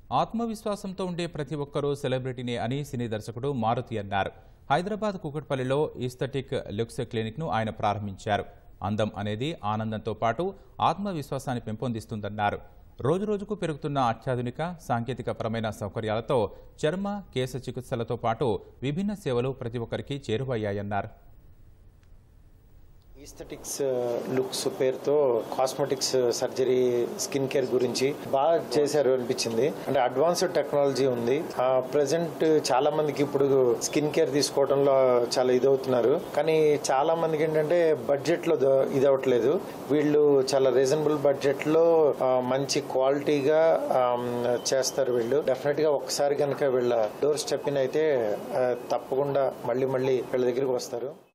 ఆత్మవిశ్వాసంతో ఉండే ప్రతి ఒక్కరూ సెలబ్రిటీనే అని సినీ దర్శకుడు మారుతి అన్నారు హైదరాబాద్ కుకట్పల్లిలో ఈస్థెటిక్ లుక్స్ క్లినిక్ను ఆయన ప్రారంభించారు అందం అనేది ఆనందంతో పాటు ఆత్మవిశ్వాసాన్ని పెంపొందిస్తుందన్నారు రోజురోజుకు పెరుగుతున్న అత్యాధునిక సాంకేతిక పరమైన సౌకర్యాలతో చర్మ కేశ చికిత్సలతో పాటు విభిన్న సేవలు ప్రతి ఒక్కరికి చేరువయ్యాయన్నారు ఈస్థెటిక్స్ లుక్స్ పేరుతో కాస్మెటిక్స్ సర్జరీ స్కిన్ కేర్ గురించి బాగా చేశారు అనిపించింది అంటే అడ్వాన్స్డ్ టెక్నాలజీ ఉంది ప్రజెంట్ చాలా మందికి ఇప్పుడు స్కిన్ కేర్ తీసుకోవడంలో చాలా ఇదవుతున్నారు కానీ చాలా మందికి ఏంటంటే బడ్జెట్ లో ద- ఇది అవ్వట్లేదు వీళ్ళు చాలా రీజనబుల్ బడ్జెట్ లో ఆ, మంచి క్వాలిటీగా ఆమ్, చేస్తారు వీళ్ళు డెఫినెట్ గా ఒకసారి కనుక వీళ్ళ డోర్ స్టెప్ ఇన్ అయితే ఆ, తప్పకుండా మళ్ళీ మళ్ళీ వీళ్ళ దగ్గరికి వస్తారు